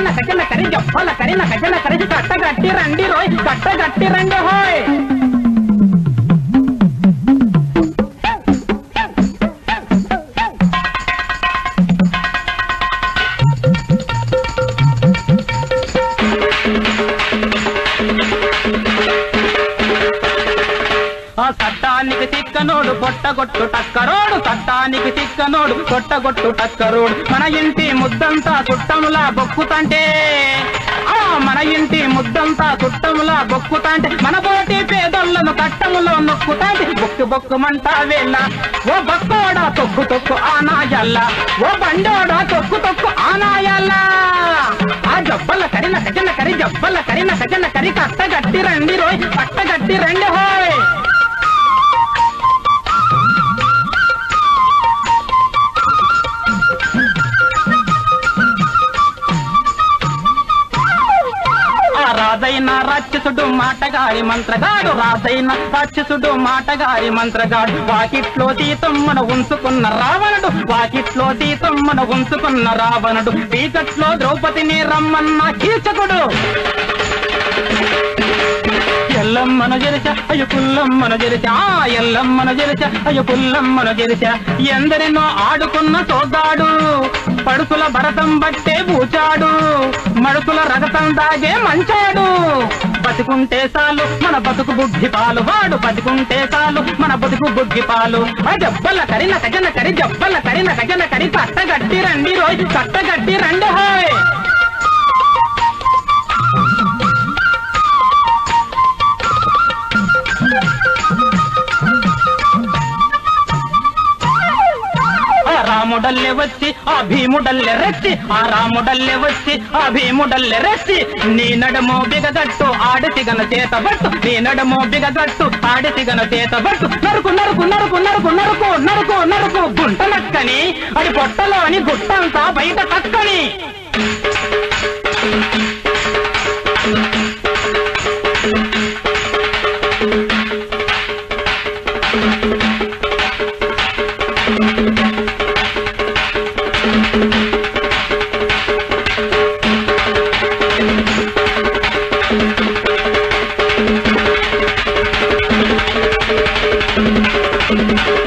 కరిన కజన కరి జప్పల కరిన కజన కరి కట్ట గట్టి రండి రోయ్ కట్ట గట్టి రండి హోయ్ ఆ చట్టానికి తిక్కనోడు పొట్టగొట్టు టక్కరోడు చట్టానికి తిక్కనోడు పొట్టగొట్టు టక్కరోడు మన ఇంటి ముద్దంతా చుట్టములా బొక్కుతంటే ఆ మన ఇంటి ముద్దంతా చుట్టములా బొక్కుతాంటే మన పోటీ పేదోళ్ళను కట్టములో నొక్కుతాంటే బొక్కు బొక్కుమంటా వేళ్ళ ఓ బక్కోడా తొక్కు తొక్కు ఆనాయల్ల ఓ బండోడా తొక్కు తొక్కు ఆనాయల్ల ఆ జబ్బల కరిన కజన కరి జబ్బల కరిన కజన కరి కట్ట గట్టి రండి రోయ్ కట్ట గట్టి రండి హోయ్ ఆ రాజైన రాక్షసుడు మాటగారి మంత్రగాడు రాజైన రాక్షసుడు మాటగారి మంత్రగాడు వాకిట్లో సీతమ్మన ఉంచుకున్న రావణుడు వాకిట్లో సీతమ్మన ఉంచుకున్న రావణుడు పీకట్లో ద్రౌపదిని రమ్మన్న కీచకుడు ఎల్లమ్మను జెరిచ అయ్య పుల్లమ్మను జెరిచ ఆ ఎల్లమ్మను జెరిచ అయ్య పుల్లమ్మను జెరిచ ఎందరినో ఆడుకున్న సోదాడు పడుకుల భరతం బట్టే పూచాడు మడుకుల రగతం దాగే మంచాడు బతుకుంటే చాలు మన బతుకు బుద్ధి పాలు వాడు బతుకుంటే చాలు మన బతుకు బుద్ధి పాలు ఆ జబ్బల కరిన కజన కరి జబ్బల కరిన కజన కరి కట్టగట్టి రండి రోయ్ కట్టగట్టి రండి హాయ్ ఆ రాముడల్లే వచ్చి ఆ భీముడల్లే రెచ్చి ఆ రాముడల్లే వచ్చి ఆ భీముడల్లే రెచ్చి నీ నడమో బిగగట్టు ఆడిసిగన చేతబట్టు నీ నడమో బిగగట్టు ఆడిసిగన చేతబట్టు నరుకు నరుకు నరుకు నరుకు నరుకు నరుకు నరుకు గుంట నక్కని అది పొట్టలోని గుట్టంతా బయట కక్కని Thank you.